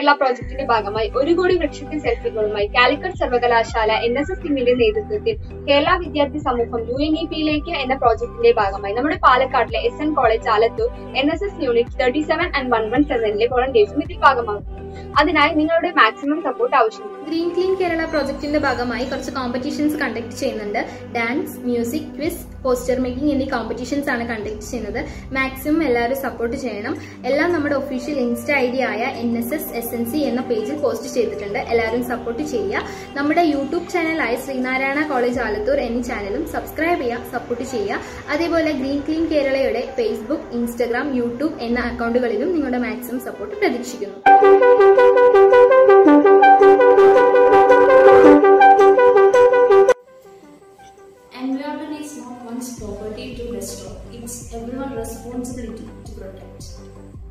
കേരള പ്രോജക്ടിന്റെ ഭാഗമായി ഒരു കോടി വൃക്ഷത്തിൽ സെൽഫികളുമായി കാലിക്കറ്റ് സർവകലാശാല എൻ എസ് എസ് ടീമിന്റെ നേതൃത്വത്തിൽ കേരള വിദ്യാർത്ഥി സമൂഹം യു എൻ ഇ പിയിലേക്ക് എന്ന പ്രോജക്ടിന്റെ ഭാഗമായി നമ്മുടെ പാലക്കാട്ടിലെ S N college Alathur N S S unit thirty seven and one one സെവനിലെ വോളണ്ടിയേഴ്സും ഇതിൽ ഭാഗമാകും അതിനായി നിങ്ങളുടെ മാക്സിമം സപ്പോർട്ട് ആവശ്യമാണ് ഗ്രീൻ ക്ലീൻ കേരള പ്രോജക്റ്റിന്റെ ഭാഗമായി കുറച്ച് കോമ്പറ്റീഷൻസ് കണ്ടക്ട് ചെയ്യുന്നുണ്ട് dance music quiz poster making എന്നീ കോമ്പറ്റീഷൻസ് ആണ് കണ്ടക്ട് ചെയ്യുന്നത് മാക്സിമം എല്ലാവരും സപ്പോർട്ട് ചെയ്യണം എല്ലാം നമ്മുടെ ഒഫീഷ്യൽ ഇൻസ്റ്റ ഐ ഡി ആയ N S S S N C എന്ന പേജിൽ പോസ്റ്റ് ചെയ്തിട്ടുണ്ട് എല്ലാവരും സപ്പോർട്ട് ചെയ്യുക നമ്മുടെ യൂട്യൂബ് ചാനലായ ശ്രീനാരായണ കോളേജ് ആലത്തൂർ എന്നീ ചാനലും സബ്സ്ക്രൈബ് ചെയ്യുക സപ്പോർട്ട് ചെയ്യുക അതേപോലെ ഗ്രീൻ ക്ലീൻ കേരളയുടെ ഫേസ്ബുക്ക് ഇൻസ്റ്റഗ്രാം യൂട്യൂബ് എന്ന അക്കൗണ്ടുകളിലും നിങ്ങളുടെ മാക്സിമം സപ്പോർട്ട് പ്രതീക്ഷിക്കുന്നു Environment is not one's property to restore, it's everyone's responsibility to protect.